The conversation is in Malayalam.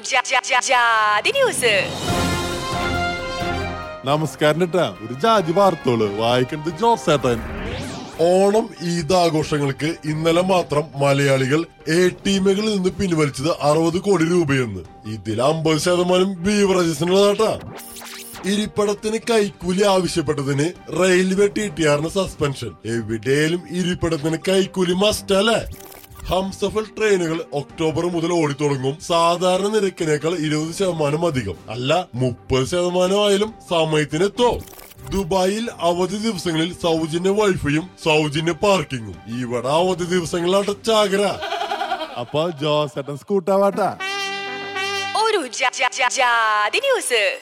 ജാ- ജാ- ജാ- ജാതി ന്യൂസ് നമസ്കാരം കേട്ടാ ഒരു ജാതി വാർത്തോള് വായിക്കുന്നത് ജോസേട്ടൻ ഓണം ഈദ് ആഘോഷങ്ങൾക്ക് ഇന്നലെ മാത്രം മലയാളികൾ എ ടീമുകളിൽ നിന്ന് പിൻവലിച്ചത് അറുപത് കോടി രൂപയെന്ന് ഇതിൽ അമ്പത് ശതമാനം ബീവറേജസിനുള്ളതാട്ടാ ഇരിപ്പിടത്തിന് കൈക്കൂലി ആവശ്യപ്പെട്ടതിന് റെയിൽവേ ടി ടി ആറിന് സസ്പെൻഷൻ എവിടെയും ഇരിപ്പിടത്തിന് കൈക്കൂലി മസ്റ്റ് അല്ലേ ഹംസഫൽ ട്രെയിനുകൾ ഒക്ടോബർ മുതൽ ഓടിത്തുടങ്ങും സാധാരണ നിരക്കിനേക്കാൾ ഇരുപത് ശതമാനം അധികം അല്ല മുപ്പത് ശതമാനം ആയാലും സമയത്തിനെത്തോ ദുബായിൽ അവധി ദിവസങ്ങളിൽ സൗജന്യ വൈഫൈയും സൗജന്യ പാർക്കിങ്ങും ഇവിടെ അവധി ദിവസങ്ങളിലാട്ട ചാകര അപ്പൊ ജോസേട്ടൻ സ്കൂട്ടാവാട്ടാ ഒരു ജാ- ജാ- ജാ- ജാതി ന്യൂസ്